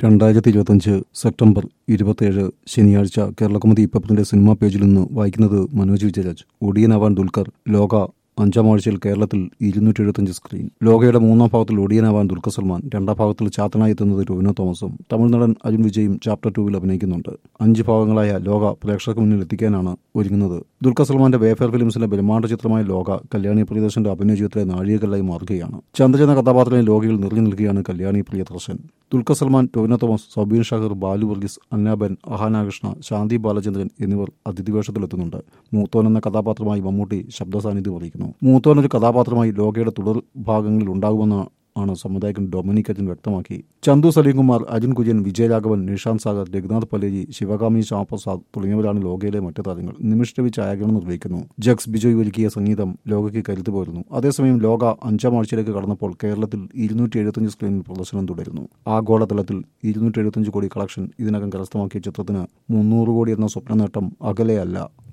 രണ്ടായിരത്തി ഇരുപത്തഞ്ച് സെപ്റ്റംബർ ഇരുപത്തിയേഴ് ശനിയാഴ്ച കേരളകൗമുദി ഇപ്പത്തിന്റെ സിനിമാ പേജിൽ നിന്ന് വായിക്കുന്നത് മനോജ് വിജയരാജ് ഒടിയനാവാൻ ദുൽഖർ ലോക അഞ്ചാം ആഴ്ചയിൽ കേരളത്തിൽ ഇരുന്നൂറ്റി എഴുപത്തഞ്ച് സ്ക്രീൻ ലോകയുടെ മൂന്നാം ഭാഗത്തിൽ ഒടിയനാവാൻ ദുൽഖർ സൽമാൻ രണ്ടാം ഭാഗത്തിൽ ചാത്തനായി എത്തുന്നത് ടൊവിനോ തോമസും തമിഴ് നടൻ അരുൺ വിജയും ചാപ്റ്റർ ടൂവിൽ അഭിനയിക്കുന്നുണ്ട് അഞ്ച് ഭാഗങ്ങളായ ലോക പ്രേക്ഷകർക്ക് മുന്നിൽ എത്തിക്കാനാണ് ഒരുങ്ങുന്നത് ദുൽഖർ സൽമാന്റെ വേഫെയർ ഫിലിംസിലെ ബ്രഹ്മാണ്ഡ ചിത്രമായ ലോക കല്യാണി പ്രിയദർശന്റെ അഭിനയ ജീവിതത്തിലെ നാഴികക്കല്ലായി മാറുകയാണ് ചന്ദ്രൻ എന്ന കഥാപാത്രത്തിലെ ലോകയിൽ നിറഞ്ഞു നിൽക്കുകയാണ് കല്യാണി പ്രിയദർശൻ ദുൽഖർ സൽമാൻ ടൊവിനോ തോമസ് സബീർ ഷാഹിർ ബാലു വർഗീസ് അന്നാബൻ അഹാനാകൃഷ്ണ ശാന്തി ബാലചന്ദ്രൻ എന്നിവർ അതിഥിവേഷത്തിലെത്തുന്നുണ്ട് മൂത്തോൻ എന്ന കഥാപാത്രമായി മമ്മൂട്ടി ശബ്ദ സാന്നിധ്യം വഹിക്കുന്നു മൂത്തോൻ ഒരു കഥാപാത്രമായി ലോകയുടെ തുടർ ഭാഗങ്ങളിൽ ഉണ്ടാകുമെന്ന് ആണ് സംവിധായകൻ ഡൊമിനിക് അജൻ വ്യക്തമാക്കി ചന്തു സലീംകുമാർ അജിൻ കുര്യൻ വിജയരാഘവൻ നിഷാന്ത് സാഗർ രഘുനാഥ് പലേജി ശിവകാമി ശ്യാമപ്രസാദ് തുടങ്ങിയവരാണ് ലോകയിലെ മറ്റു താരങ്ങൾ നിമിഷ് രവി ഛായാഗ്രഹണം നിർവഹിക്കുന്നു ജക്സ് ബിജോയ് ഒരുക്കിയ സംഗീതം ലോകയ്ക്ക് കരുത്തു പോരുന്നു അതേസമയം ലോക അഞ്ചാം ആഴ്ചയിലേക്ക് കടന്നപ്പോൾ കേരളത്തിൽ ഇരുന്നൂറ്റി എഴുപത്തഞ്ച് സ്ക്രീനിൽ പ്രദർശനം തുടരുന്നു ആഗോളതലത്തിൽ ഇരുന്നൂറ്റി എഴുപത്തഞ്ച് കോടി കളക്ഷൻ ഇതിനകം കരസ്ഥമാക്കിയ ചിത്രത്തിന് മുന്നൂറ് കോടി എന്ന സ്വപ്ന നേട്ടം അകലെയല്ല